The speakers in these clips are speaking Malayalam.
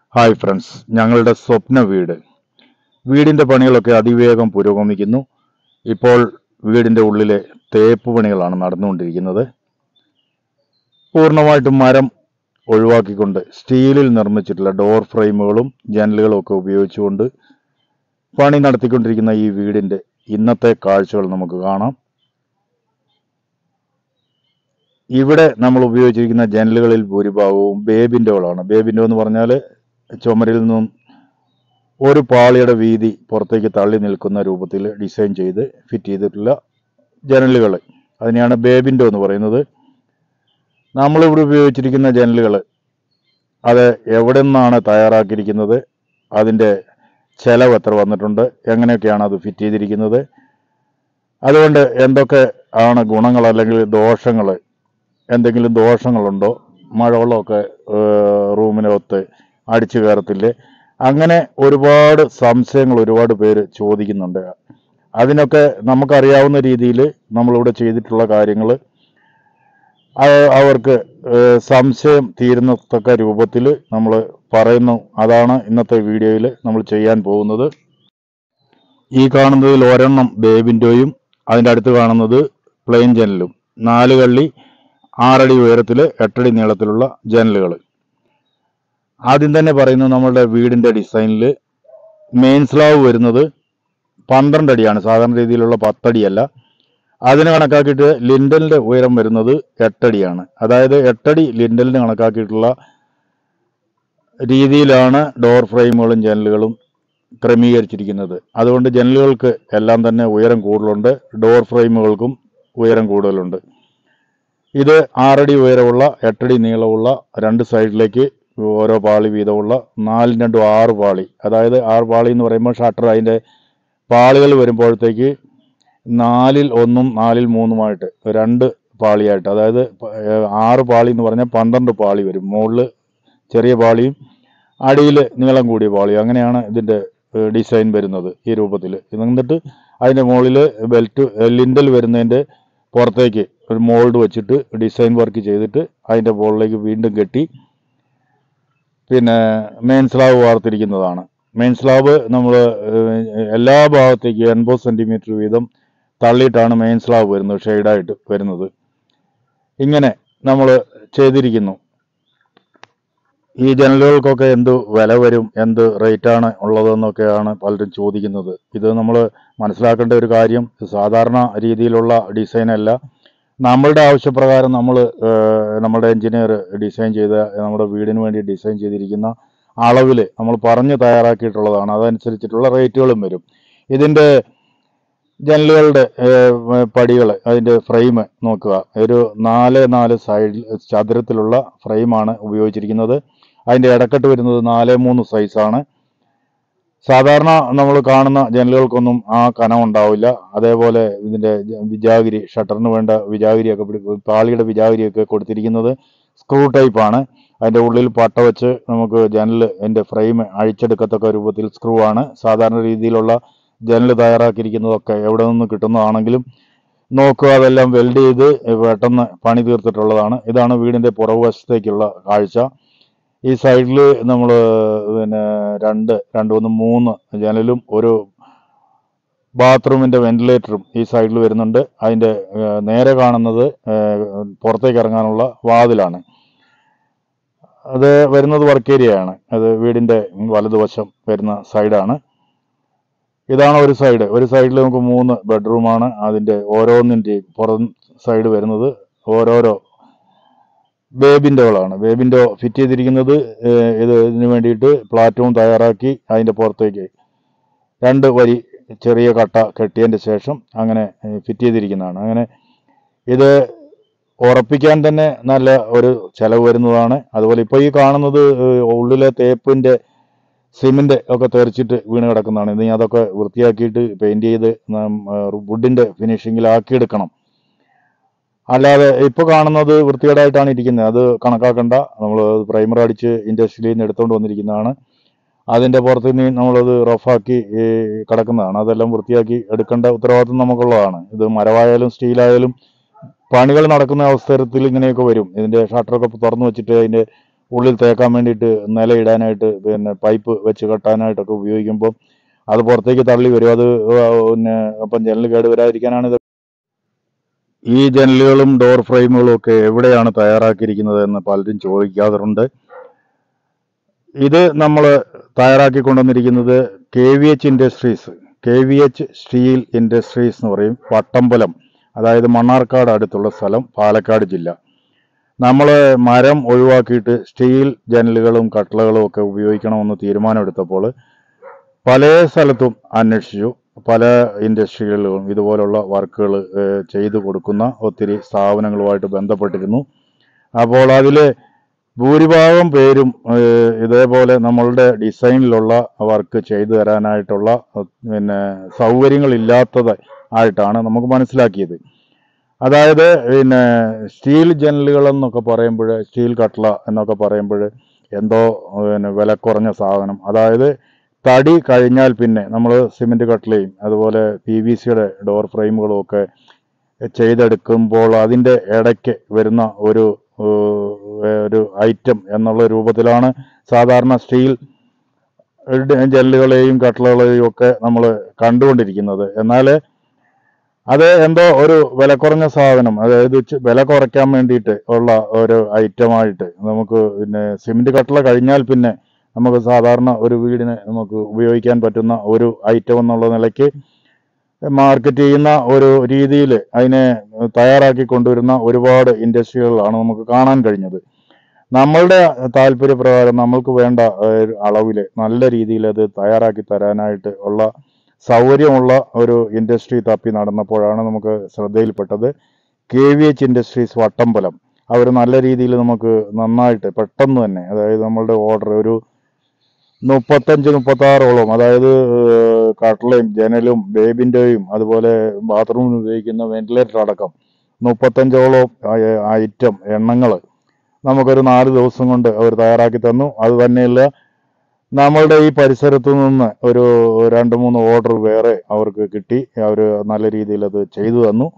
ഹായ് ഫ്രണ്ട്സ് ഞങ്ങളുടെ സ്വപ്ന വീട് വീടിന്റെ പണികളൊക്കെ അതിവേഗം പുരോഗമിക്കുന്നു ഇപ്പോൾ വീടിന്റെ ഉള്ളിലെ തേപ്പ് പണികളാണ് നടന്നുകൊണ്ടിരിക്കുന്നത് പൂർണ്ണമായിട്ടും മരം ഒഴിവാക്കിക്കൊണ്ട് സ്റ്റീലിൽ നിർമ്മിച്ചിട്ടുള്ള ഡോർ ഫ്രെയിമുകളും ജനലുകളും ഒക്കെ ഉപയോഗിച്ചുകൊണ്ട് പണി നടത്തിക്കൊണ്ടിരിക്കുന്ന ഈ വീടിന്റെ ഇന്നത്തെ കാഴ്ചകൾ നമുക്ക് കാണാം ഇവിടെ നമ്മൾ ഉപയോഗിച്ചിരിക്കുന്ന ജനലുകളിൽ ഭൂരിഭാഗവും ബേബിൻഡോകളാണ് ബേബിൻഡോ എന്ന് പറഞ്ഞാൽ ചുമരിൽ നിന്നും ഒരു പാളിയുടെ വീതി പുറത്തേക്ക് തള്ളി നിൽക്കുന്ന രൂപത്തിൽ ഡിസൈൻ ചെയ്ത് ഫിറ്റ് ചെയ്തിട്ടുള്ള ജനലുകൾ അതിനെയാണ് ബേബിൻഡോ എന്ന് പറയുന്നത് നമ്മളിവിടെ ഉപയോഗിച്ചിരിക്കുന്ന ജനലുകൾ അത് എവിടെ നിന്നാണ് തയ്യാറാക്കിയിരിക്കുന്നത് അതിൻ്റെ ചെലവ് എത്ര വന്നിട്ടുണ്ട് എങ്ങനെയൊക്കെയാണ് അത് ഫിറ്റ് ചെയ്തിരിക്കുന്നത് അതുകൊണ്ട് എന്തൊക്കെ ആണ് ഗുണങ്ങൾ അല്ലെങ്കിൽ ദോഷങ്ങൾ എന്തെങ്കിലും ദോഷങ്ങളുണ്ടോ മഴവെള്ളമൊക്കെ ഏഹ്, റൂമിനകത്ത് അടിച്ചു കയറത്തില്ലേ അങ്ങനെ ഒരുപാട് സംശയങ്ങൾ ഒരുപാട് പേര് ചോദിക്കുന്നുണ്ട് അതിനൊക്കെ നമുക്കറിയാവുന്ന രീതിയിൽ നമ്മളിവിടെ ചെയ്തിട്ടുള്ള കാര്യങ്ങൾ അവർക്ക് ഏഹ്, സംശയം തീരുന്നത്തക്ക രൂപത്തിൽ നമ്മൾ പറയുന്നു അതാണ് ഇന്നത്തെ വീഡിയോയിൽ നമ്മൾ ചെയ്യാൻ പോകുന്നത് ഈ കാണുന്നതിൽ ഒരെണ്ണം ബേബിൻ്റെയും അതിൻ്റെ അടുത്ത് കാണുന്നത് പ്ലെയിൻ ജനലും നാല് കള്ളി ആറടി ഉയരത്തിൽ എട്ടടി നീളത്തിലുള്ള ജനലുകൾ ആദ്യം തന്നെ പറയുന്നത് നമ്മളുടെ വീടിൻ്റെ ഡിസൈനിൽ മെയിൻ സ്ലാവ് വരുന്നത് പന്ത്രണ്ട് അടിയാണ് സാധാരണ രീതിയിലുള്ള പത്തടിയല്ല അതിന് കണക്കാക്കിയിട്ട് ലിൻഡലിൻ്റെ ഉയരം വരുന്നത് എട്ടടിയാണ് അതായത് എട്ടടി ലിൻഡലിന് കണക്കാക്കിയിട്ടുള്ള രീതിയിലാണ് ഡോർ ഫ്രെയിമുകളും ജനലുകളും ക്രമീകരിച്ചിരിക്കുന്നത് അതുകൊണ്ട് ജനലുകൾക്ക് എല്ലാം തന്നെ ഉയരം കൂടുതലുണ്ട് ഡോർ ഫ്രെയിമുകൾക്കും ഉയരം കൂടുതലുണ്ട് ഇത് ആറടി ഉയരമുള്ള എട്ടടി നീളമുള്ള രണ്ട് സൈഡിലേക്ക് ഓരോ പാളി വീതമുള്ള നാലും രണ്ടും ആറ് പാളി അതായത് ആറ് പാളി എന്ന് പറയുമ്പോൾ ഷട്ടർ അതിൻ്റെ പാളികൾ വരുമ്പോഴത്തേക്ക് നാലിൽ ഒന്നും നാലിൽ മൂന്നുമായിട്ട് രണ്ട് പാളിയായിട്ട് അതായത് പ- ഏഹ് ആറ് പാളി എന്ന് പറഞ്ഞാൽ പന്ത്രണ്ട് പാളി വരും മുകളിൽ ചെറിയ പാളിയും അടിയിൽ നീളം കൂടിയ പാളിയും അങ്ങനെയാണ് ഇതിൻ്റെ ഡിസൈൻ വരുന്നത് ഈ രൂപത്തിൽ എന്നിട്ട് അതിൻ്റെ മുകളിൽ ബെൽറ്റ് ലിൻഡൽ വരുന്നതിൻ്റെ പുറത്തേക്ക് ഒരു മോൾഡ് വെച്ചിട്ട് ഡിസൈൻ വർക്ക് ചെയ്തിട്ട് അതിൻ്റെ മുകളിലേക്ക് വീണ്ടും കെട്ടി പിന്നെ മെയിൻ സ്ലാബ് വാർത്തിരിക്കുന്നതാണ് മെയിൻ സ്ലാബ് നമ്മൾ എല്ലാ ഭാഗത്തേക്ക് എൺപത് സെൻറ്റിമീറ്റർ വീതം തള്ളിയിട്ടാണ് മെയിൻ സ്ലാബ് വരുന്നത് ഷെയ്ഡായിട്ട് വരുന്നത് ഇങ്ങനെ നമ്മൾ ചെയ്തിരിക്കുന്നു ഈ ജനലുകൾക്കൊക്കെ എന്ത് വില വരും എന്ത് റേറ്റാണ് ഉള്ളതെന്നൊക്കെയാണ് പലരും ചോദിക്കുന്നത് ഇത് നമ്മൾ മനസ്സിലാക്കേണ്ട ഒരു കാര്യം ഇത് സാധാരണ രീതിയിലുള്ള ഡിസൈൻ അല്ല നമ്മളുടെ ആവശ്യപ്രകാരം നമ്മൾ നമ്മുടെ എഞ്ചിനീയർ ഡിസൈൻ ചെയ്ത നമ്മുടെ വീടിന് വേണ്ടി ഡിസൈൻ ചെയ്തിരിക്കുന്ന അളവിൽ നമ്മൾ പറഞ്ഞ് തയ്യാറാക്കിയിട്ടുള്ളതാണ് അതനുസരിച്ചിട്ടുള്ള റേറ്റുകളും വരും ഇതിൻ്റെ ജനലുകളുടെ പടികൾ അതിൻ്റെ ഫ്രെയിം നോക്കുക ഒരു നാല് നാല് സൈഡിൽ ചതുരത്തിലുള്ള ഫ്രെയിമാണ് ഉപയോഗിച്ചിരിക്കുന്നത് അതിൻ്റെ ഇടക്കെട്ട് വരുന്നത് നാല് മൂന്ന് സൈസാണ് സാധാരണ നമ്മൾ കാണുന്ന ജനലുകൾക്കൊന്നും ആ കനം ഉണ്ടാവില്ല അതേപോലെ ഇതിൻ്റെ ജ- വിജാഗിരി ഷട്ടറിന് വേണ്ട വിജാഗിരിയൊക്കെ പിടി- പാളിയുടെ വിജാഗിരിയൊക്കെ കൊടുത്തിരിക്കുന്നത് സ്ക്രൂ ടൈപ്പാണ് അതിൻ്റെ ഉള്ളിൽ പട്ട വെച്ച് നമുക്ക് ജനൽ അതിൻ്റെ ഫ്രെയിം അഴിച്ചെടുക്കത്തക്ക രൂപത്തിൽ സ്ക്രൂ ആണ് സാധാരണ രീതിയിലുള്ള ജനൽ തയ്യാറാക്കിയിരിക്കുന്നതൊക്കെ എവിടെ നിന്ന് കിട്ടുന്നതാണെങ്കിലും നോക്കുക അതെല്ലാം വെൽഡ് ചെയ്ത് പെട്ടെന്ന് പണി തീർത്തിട്ടുള്ളതാണ് ഇതാണ് വീടിൻ്റെ പുറകുവശത്തേക്കുള്ള കാഴ്ച ഈ സൈഡിൽ നമ്മൾ പിന്നെ രണ്ട് രണ്ട് ഒന്ന് മൂന്ന് ജനലും ഒരു ബാത്റൂമിൻ്റെ വെന്റിലേറ്ററും ഈ സൈഡിൽ വരുന്നുണ്ട് അതിൻ്റെ ഏഹ്, നേരെ കാണുന്നത് ഏഹ്, പുറത്തേക്ക് ഇറങ്ങാനുള്ള വാതിലാണ് അത് വരുന്നത് വർക്ക് ഏരിയയാണ് അത് വീടിൻ്റെ വലതുവശം വരുന്ന സൈഡാണ് ഇതാണ് ഒരു സൈഡ് ഒരു സൈഡിൽ നമുക്ക് മൂന്ന് ബെഡ്റൂമാണ് അതിൻ്റെ ഓരോന്നിൻ്റെയും പുറം സൈഡ് വരുന്നത് ഓരോരോ ബേബിൻ്റെകളാണ് ബേബിൻ്റെ ഫിറ്റ് ചെയ്തിരിക്കുന്നത് ഏഹ്, ഇത് ഇതിന് വേണ്ടിയിട്ട് പ്ലാറ്റ്ഫോം തയ്യാറാക്കി അതിൻ്റെ പുറത്തേക്ക് രണ്ട് വരി ചെറിയ കട്ട കെട്ടിയതിൻ്റെ ശേഷം അങ്ങനെ ഏഹ്, ഫിറ്റ് ചെയ്തിരിക്കുന്നതാണ് അങ്ങനെ ഇത് ഉറപ്പിക്കാൻ തന്നെ നല്ല ഒരു ചെലവ് വരുന്നതാണ് അതുപോലെ ഇപ്പോൾ ഈ കാണുന്നത് ഏഹ്, ഉള്ളിലെ തേപ്പിൻ്റെ സിമെന്റ് ഒക്കെ തെറിച്ചിട്ട് വീണ് കിടക്കുന്നതാണ് ഇനി അതൊക്കെ വൃത്തിയാക്കിയിട്ട് പെയിന്റ് ചെയ്ത് വുഡിന്റെ ഫിനിഷിങ്ങിലാക്കിയെടുക്കണം അല്ലാതെ ഇപ്പൊ കാണുന്നത് വൃത്തികേടായിട്ടാണ് ഇരിക്കുന്നത് അത് കണക്കാക്കണ്ട നമ്മൾ പ്രൈമർ അടിച്ച് ഇൻഡസ്ട്രിയിൽ നിന്ന് എടുത്തുകൊണ്ട് വന്നിരിക്കുന്നതാണ് അതിന്റെ പുറത്ത് നിന്ന് നമ്മളത് റഫാക്കി ഈ കിടക്കുന്നതാണ് അതെല്ലാം വൃത്തിയാക്കി എടുക്കേണ്ട ഉത്തരവാദിത്വം നമുക്കുള്ളതാണ് ഇത് മരമായാലും സ്റ്റീലായാലും പണികൾ നടക്കുന്ന അവസരത്തിൽ ഇങ്ങനെയൊക്കെ വരും ഇതിന്റെ ഷട്ടറൊക്കെ തുറന്നു വെച്ചിട്ട് അതിന്റെ ഉള്ളിൽ തേക്കാൻ വേണ്ടിയിട്ട് നിലയിടാനായിട്ട് പിന്നെ പൈപ്പ് വെച്ച് കെട്ടാനായിട്ടൊക്കെ ഉപയോഗിക്കുമ്പോൾ അത് പുറത്തേക്ക് തള്ളി വരും അത് പിന്നെ അപ്പം ജനൽ കേട് വരാതിരിക്കാനാണ് ഇത് ഈ ജനലുകളും ഡോർ ഫ്രെയിമുകളും ഒക്കെ എവിടെയാണ് തയ്യാറാക്കിയിരിക്കുന്നത് എന്ന് പലരും ചോദിക്കാറുണ്ട് ഇത് നമ്മൾ തയ്യാറാക്കി കൊണ്ടുവന്നിരിക്കുന്നത് K V H industries K V H steel industries എന്ന് പറയും വട്ടമ്പലം അതായത് മണ്ണാർക്കാട് അടുത്തുള്ള സ്ഥലം പാലക്കാട് ജില്ല നമ്മൾ മരം ഒഴിവാക്കിയിട്ട് സ്റ്റീൽ ജനലുകളും കട്ടളകളും ഒക്കെ ഉപയോഗിക്കണമെന്ന് തീരുമാനമെടുത്തപ്പോൾ പല സ്ഥലത്തും അന്വേഷിച്ചു പല ഇൻഡസ്ട്രികളിലും ഇതുപോലുള്ള വർക്കുകൾ ചെയ്തു കൊടുക്കുന്ന ഒത്തിരി സ്ഥാപനങ്ങളുമായിട്ട് ബന്ധപ്പെട്ടിരുന്നു അപ്പോൾ അതിൽ ഭൂരിഭാഗം പേരും ഏഹ്, ഇതേപോലെ നമ്മളുടെ ഡിസൈനിലുള്ള വർക്ക് ചെയ്തു തരാനായിട്ടുള്ള ഏഹ്, പിന്നെ സൗകര്യങ്ങളില്ലാത്തത് ആയിട്ടാണ് നമുക്ക് മനസ്സിലാക്കിയത് അതായത് പിന്നെ സ്റ്റീൽ ജനലുകൾ എന്നൊക്കെ പറയുമ്പോൾ സ്റ്റീൽ കട്ട്ള എന്നൊക്കെ പറയുമ്പോൾ എന്തോ പിന്നെ വില കുറഞ്ഞ സാധനം അതായത് തടി കഴിഞ്ഞാൽ പിന്നെ നമ്മൾ സിമെന്റ് കട്ട്ലയും അതുപോലെ പി വി സിയുടെ ഡോർ ഫ്രെയിമുകളും ഒക്കെ ചെയ്തെടുക്കുമ്പോൾ അതിൻ്റെ ഇടയ്ക്ക് വരുന്ന ഒരു ഏഹ്, ഒരു ഐറ്റം എന്നുള്ള രൂപത്തിലാണ് സാധാരണ സ്റ്റീൽ ജെല്ലുകളെയും കട്ട്ളകളെയും ഒക്കെ നമ്മൾ കണ്ടുകൊണ്ടിരിക്കുന്നത് എന്നാൽ അത് എന്തോ ഒരു വില കുറഞ്ഞ സാധനം അതായത് ച് വില കുറയ്ക്കാൻ വേണ്ടിയിട്ട് ഉള്ള ഒരു ഐറ്റമായിട്ട് നമുക്ക് പിന്നെ സിമെന്റ് കട്ടള കഴിഞ്ഞാൽ പിന്നെ നമുക്ക് സാധാരണ ഒരു വീടിന് നമുക്ക് ഉപയോഗിക്കാൻ പറ്റുന്ന ഒരു ഐറ്റം എന്നുള്ള നിലയ്ക്ക് മാർക്കറ്റ് ചെയ്യുന്ന ഒരു രീതിയിൽ അതിനെ തയ്യാറാക്കി കൊണ്ടുവരുന്ന ഒരുപാട് ഇൻഡസ്ട്രികളാണ് നമുക്ക് കാണാൻ കഴിഞ്ഞത് നമ്മളുടെ താല്പര്യപ്രകാരം നമ്മൾക്ക് വേണ്ട അളവിൽ നല്ല രീതിയിൽ അത് തയ്യാറാക്കി തരാനായിട്ട് ഉള്ള സൗകര്യമുള്ള ഒരു ഇൻഡസ്ട്രി തപ്പി നടന്നപ്പോഴാണ് നമുക്ക് ശ്രദ്ധയിൽപ്പെട്ടത് K V H industries Vattambalam അവർ നല്ല രീതിയിൽ നമുക്ക് നന്നായിട്ട് പെട്ടെന്ന് തന്നെ അതായത് നമ്മളുടെ ഓർഡർ ഒരു മുപ്പത്തഞ്ച് മുപ്പത്താറോളം അതായത് ഏഹ്, കട്ടളയും ജനലും ബേബിൻ്റെയും അതുപോലെ ബാത്റൂമിൽ ഉപയോഗിക്കുന്ന വെന്റിലേറ്റർ അടക്കം മുപ്പത്തഞ്ചോളം ഐറ്റം എണ്ണങ്ങൾ നമുക്കൊരു നാല് ദിവസം കൊണ്ട് അവർ തയ്യാറാക്കി തന്നു അത് തന്നെയല്ല നമ്മളുടെ ഈ പരിസരത്തു നിന്ന് ഒരു രണ്ട് മൂന്ന് ഓർഡർ വേറെ അവർക്ക് കിട്ടി അവർ നല്ല രീതിയിൽ അത് ചെയ്തു തന്നു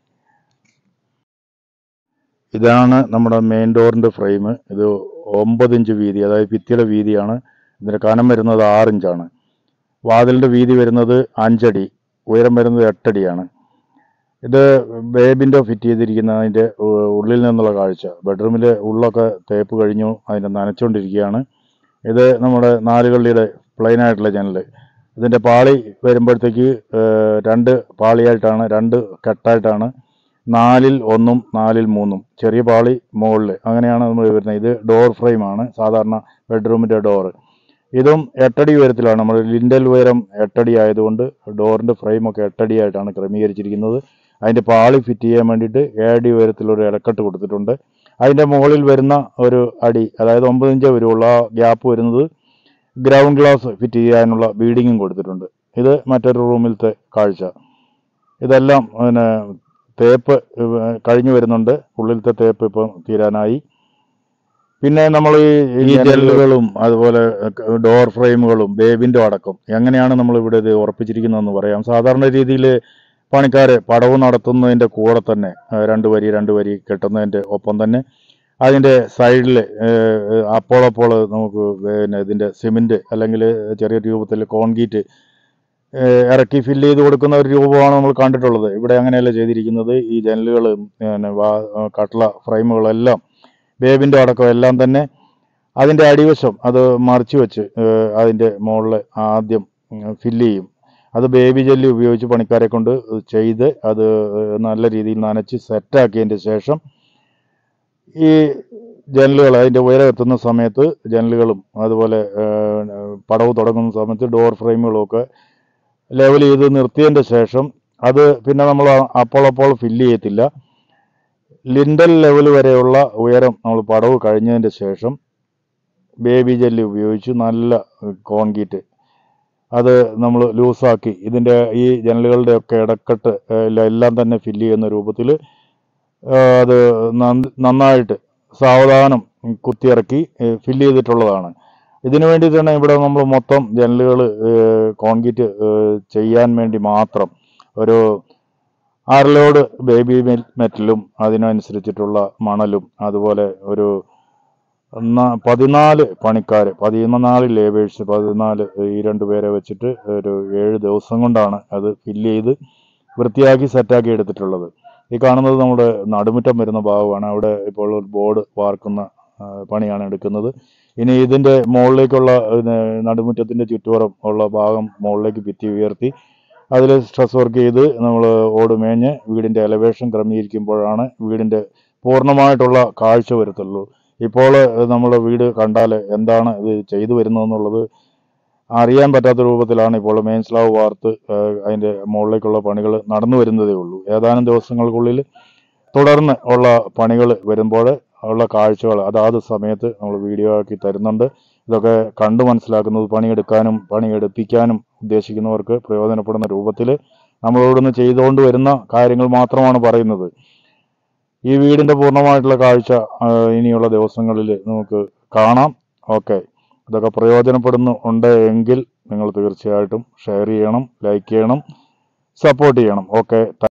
ഇതാണ് നമ്മുടെ മെയിൻ ഡോറിന്റെ ഫ്രെയിം ഇത് ഒമ്പത് ഇഞ്ച് വീതി അതായത് ഭിത്തിയുടെ വീതിയാണ് ഇതിന്റെ കനം വരുന്നത് ആറ് ഇഞ്ചാണ് വാതിലിന്റെ വീതി വരുന്നത് അഞ്ചടി ഉയരം വരുന്നത് എട്ടടിയാണ് ഇത് ബേബിൻ്റെ ഫിറ്റ് ചെയ്തിരിക്കുന്ന അതിൻ്റെ ഉ- ഉള്ളിൽ നിന്നുള്ള കാഴ്ച ബെഡ്റൂമിൽ ഉള്ളൊക്കെ തേപ്പ് കഴിഞ്ഞു അതിൻ്റെ നനച്ചുകൊണ്ടിരിക്കുകയാണ് ഇത് നമ്മുടെ നാലുകള്ളിയുടെ പ്ലെയിൻ ആയിട്ടുള്ള ജനൽ ഇതിൻ്റെ പാളി വരുമ്പോഴത്തേക്ക് ഏഹ്, രണ്ട് പാളിയായിട്ടാണ് രണ്ട് കെട്ടായിട്ടാണ് നാലിൽ ഒന്നും നാലിൽ മൂന്നും ചെറിയ പാളി മുകളിൽ അങ്ങനെയാണ് നമ്മൾ വരുന്നത് ഇത് ഡോർ ഫ്രെയിമാണ് സാധാരണ ബെഡ്റൂമിൻ്റെ ഡോറ് ഇതും എട്ടടി ഉയരത്തിലാണ് നമ്മൾ ലിൻഡൽ ഉയരം എട്ടടി ആയതുകൊണ്ട് ഡോറിൻ്റെ ഫ്രെയിമൊക്കെ എട്ടടിയായിട്ടാണ് ക്രമീകരിച്ചിരിക്കുന്നത് അതിൻ്റെ പാളി ഫിറ്റ് ചെയ്യാൻ വേണ്ടിയിട്ട് ഏഴടി ഉയരത്തിലൊരു ഇടക്കെട്ട് കൊടുത്തിട്ടുണ്ട് അതിൻ്റെ മുകളിൽ വരുന്ന ഒരു അടി അതായത് ഒമ്പത് ഇഞ്ച് വരുള്ള ആ ഗ്യാപ്പ് വരുന്നത് ഗ്രൗണ്ട് ഗ്ലാസ് ഫിറ്റ് ചെയ്യാനുള്ള ബീഡിങ്ങും കൊടുത്തിട്ടുണ്ട് ഇത് മറ്റൊരു റൂമിലത്തെ കാഴ്ച ഇതെല്ലാം പിന്നെ തേപ്പ് ഏഹ്, കഴിഞ്ഞു വരുന്നുണ്ട് ഉള്ളിലത്തെ തേപ്പ് ഇപ്പം തീരാനായി പിന്നെ നമ്മൾ ഈ ജനലുകളും അതുപോലെ ഡോർ ഫ്രെയിമുകളും ബേബിൻ്റെ അടക്കം എങ്ങനെയാണ് നമ്മൾ ഇവിടെ ഇത് ഉറപ്പിച്ചിരിക്കുന്നതെന്ന് പറയാം സാധാരണ രീതിയിൽ പണിക്കാര് പടവ് നടത്തുന്നതിൻ്റെ കൂടെ തന്നെ ഏഹ്, രണ്ട് വരി രണ്ട് വരി കെട്ടുന്നതിൻ്റെ ഒപ്പം തന്നെ അതിൻ്റെ സൈഡിൽ അപ്പോൾ അപ്പോൾ നമുക്ക് പിന്നെ ഇതിൻ്റെ സിമെൻറ്റ് അല്ലെങ്കിൽ ചെറിയ രൂപത്തിൽ കോൺക്രീറ്റ് ഏഹ് ഇറക്കി ഫില്ല് ചെയ്ത് കൊടുക്കുന്ന ഒരു രൂപമാണ് നമ്മൾ കണ്ടിട്ടുള്ളത് ഇവിടെ അങ്ങനെയല്ല ചെയ്തിരിക്കുന്നത് ഈ ജനലുകൾ പിന്നെ വാ- കട്ട്ള ഫ്രെയിമുകളെല്ലാം ബേബിൻ്റെ അടക്കം എല്ലാം തന്നെ അതിൻ്റെ അടിവശം അത് മറിച്ച് വെച്ച് ഏഹ് അതിൻ്റെ മുകളിൽ ആദ്യം ഫില്ല് ചെയ്യും അത് ബേബി ജെല്ലി ഉപയോഗിച്ച് പണിക്കാരെ കൊണ്ട് ചെയ്ത് അത് നല്ല രീതിയിൽ നനച്ച് സെറ്റാക്കിയതിൻ്റെ ശേഷം ഈ ജനലുകൾ അതിൻ്റെ ഉയരം എത്തുന്ന സമയത്ത് ജനലുകളും അതുപോലെ ഏഹ്, പടവ് തുടങ്ങുന്ന സമയത്ത് ഡോർ ഫ്രെയിമുകളും ഒക്കെ ലെവൽ ചെയ്ത് നിർത്തിയതിൻ്റെ ശേഷം അത് പിന്നെ നമ്മൾ അപ്പോൾ അപ്പോൾ ഫില്ല് ചെയ്യത്തില്ല ലിൻഡൽ ലെവൽ വരെയുള്ള ഉയരം നമ്മൾ പടവ് കഴിഞ്ഞതിൻ്റെ ശേഷം ബേബി ജെല്ലി ഉപയോഗിച്ച് നല്ല കോൺക്രീറ്റ് അത് നമ്മൾ ലൂസാക്കി ഇതിൻ്റെ ഈ ജനലുകളുടെ ഒക്കെ ഇടക്കെട്ട് ഏഹ്, എല്ലാം തന്നെ ഫില്ല് ചെയ്യുന്ന രൂപത്തിൽ അത് നന്ന- നന്നായിട്ട് സാവധാനം കുത്തിയിറക്കി ഫില്ല് ചെയ്തിട്ടുള്ളതാണ് ഇതിനു വേണ്ടിയിട്ടാണ് ഇവിടെ നമ്മൾ മൊത്തം ജനലുകൾ കോൺക്രീറ്റ് ഏഹ്, ചെയ്യാൻ വേണ്ടി മാത്രം ഒരു ആറിലോട് ബേബി മെറ്റലും അതിനനുസരിച്ചിട്ടുള്ള മണലും അതുപോലെ ഒരു ന- പതിനാല് പണിക്കാർ പതിനാല് ലേബേഴ്സ് പതിനാല് ഈ രണ്ട് പേരെ വെച്ചിട്ട് ഒരു ഏഴ് ദിവസം കൊണ്ടാണ് അത് ഫില്ല് ചെയ്ത് വൃത്തിയാക്കി സെറ്റാക്കി എടുത്തിട്ടുള്ളത് ഈ കാണുന്നത് നമ്മുടെ നടുമുറ്റം വരുന്ന ഭാഗമാണ് അവിടെ ഇപ്പോൾ ഒരു ബോർഡ് വാർക്കുന്ന ആ, പണിയാണ് എടുക്കുന്നത് ഇനി ഇതിന്റെ മുകളിലേക്കുള്ള ഇതിന് നടുമുറ്റത്തിന്റെ ചുറ്റുപുറം ഉള്ള ഭാഗം മുകളിലേക്ക് ഭിത്തി ഉയർത്തി അതിൽ സ്ട്രെസ് വർക്ക് ചെയ്ത് നമ്മൾ ഓട് മേഞ്ഞ് വീടിന്റെ എലവേഷൻ ക്രമീകരിക്കുമ്പോഴാണ് വീടിന്റെ പൂർണ്ണമായിട്ടുള്ള കാഴ്ച വരുത്തുള്ളൂ ഇപ്പോൾ നമ്മൾ വീട് കണ്ടാൽ എന്താണ് ഇത് ചെയ്തു വരുന്നതെന്നുള്ളത് അറിയാൻ പറ്റാത്ത രൂപത്തിലാണ് ഇപ്പോൾ മെയിൻ സ്ലാവ് വാർത്ത് ആ, അതിന്റെ മുകളിലേക്കുള്ള പണികൾ നടന്നു വരുന്നതേ ഉള്ളൂ ഏതാനും ദിവസങ്ങൾക്കുള്ളിൽ തുടർന്ന് ഉള്ള പണികൾ വരുമ്പോൾ ഉള്ള കാഴ്ചകൾ അതാത് സമയത്ത് നമ്മൾ വീഡിയോ ആക്കി തരുന്നുണ്ട് ഇതൊക്കെ കണ്ടു മനസ്സിലാക്കുന്നത് പണിയെടുക്കാനും പണിയെടുപ്പിക്കാനും ഉദ്ദേശിക്കുന്നവർക്ക് പ്രയോജനപ്പെടുന്ന രൂപത്തിൽ നമ്മളോടൊന്ന് ചെയ്തുകൊണ്ട് വരുന്ന കാര്യങ്ങൾ മാത്രമാണ് പറയുന്നത് ഈ വീടിന്റെ പൂർണ്ണമായിട്ടുള്ള കാഴ്ച ആ, ഇനിയുള്ള ദിവസങ്ങളിൽ നമുക്ക് കാണാം ഓക്കെ ഇതൊക്കെ പ്രയോജനപ്പെടുന്നു ഉണ്ട് എങ്കിൽ നിങ്ങൾ തീർച്ചയായിട്ടും ഷെയർ ചെയ്യണം ലൈക്ക് ചെയ്യണം സപ്പോർട്ട് ചെയ്യണം ഓക്കെ